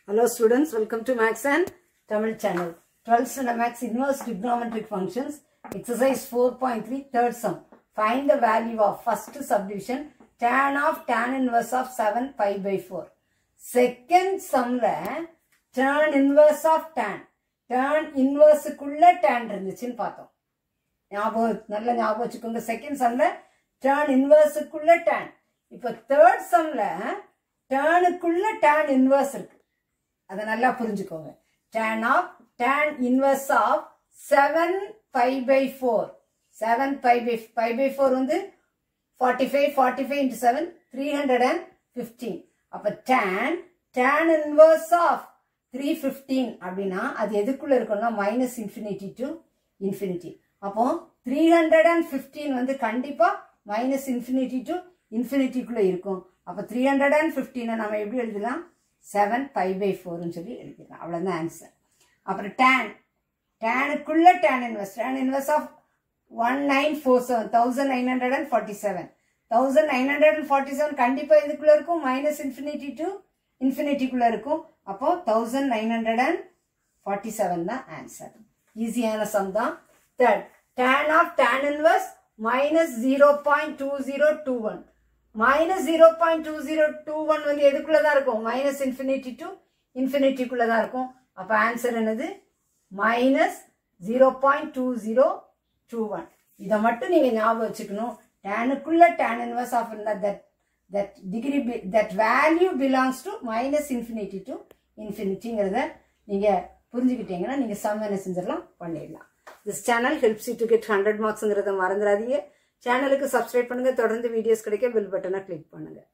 Hello students, welcome to Max and Tamil channel. 12th standard Max inverse trigonometric functions. Exercise 4.3 third sum. Find the value of first subdivision tan of tan inverse of 7 pi by 4. Second sumல tan inverse of tan. tan inverseக்குள்ள tan இருந்துச்சுன்னு பார்த்தோம் ஞாபகம் நல்ல ஞாபகம் வச்சுக்கோங்க second சம்ல term இன்வர்ஸுக்குள்ள tan இப்போ third சம்ல டேர்னுக்குள்ள டேன் இன்வர்ஸ் இருக்கு அதை நல்லா புரிஞ்சுக்கோங்க tan of tan inverse of seven pi pi four seven pi pi pi pi four வந்து forty five forty five into seven three hundred and fifteen அப்போ tan tan inverse of three fifteen அப்படின்னா அது எதுக்குள்ள இருக்கும்னா minus infinity to infinity அப்போ three hundred and fifteen வந்து கண்டிப்பா minus infinity to இன்ஃபினிட்டிக்குள்ள இருக்கும் அப்போ த்ரீ ஹண்ட்ரட் அண்ட் ஃபிஃப்டீனை நம்ம எப்படி எழுதலாம் செவன் பை பை ஃபோர்னு சொல்லி எழுதிக்கலாம் அவ்வளோதான் ஆன்சர் அப்புறம் tan டேனுக்குள்ள tan invest tan invest of one nine four seven thousand nine hundred and forty seven thousand nine hundred and forty seven கண்டிப்பாக இதுக்குள்ள இருக்கும் மைனஸ் இன்ஃபினிட்டி டு இன்ஃபினிட்டிக்குள்ள இருக்கும் அப்போ thousand nine hundred and forty seven தான் answer ஈஸியான some தான் third tan of tan inverse minus 0.2021 minus zero point two zero two one வந்து எதுக்குள்ள தான் இருக்கும் மைனஸ் இன்ஃபினிட்டி டு இன்ஃபினிட்டிக்குள்ள தான் இருக்கும் அப்போ ஆன்சர் என்னது minus zero point two zero two one இதை மட்டும் நீங்கள் ஞாபகம் வச்சுக்கணும் டேனுக்குள்ள டேன் இன்வர்ஸ் ஆஃப் இருந்தால் that that degree that value belongs to minus infinity to இன்ஃபினிட்டிங்கிறத நீங்கள் புரிஞ்சுக்கிட்டீங்கன்னா நீங்கள் சம் என்ன செஞ்சிடலாம் பண்ணிடலாம் this channel helps you to get hundred மார்க்ஸுங்கிறத மறந்துடாதீங்க சேனலுக்கு சப்ஸ்கிரைப் பண்ணுங்க தொடர்ந்து வீடியோஸ் கிடைக்க பெல் பட்டனை கிளிக் பண்ணுங்க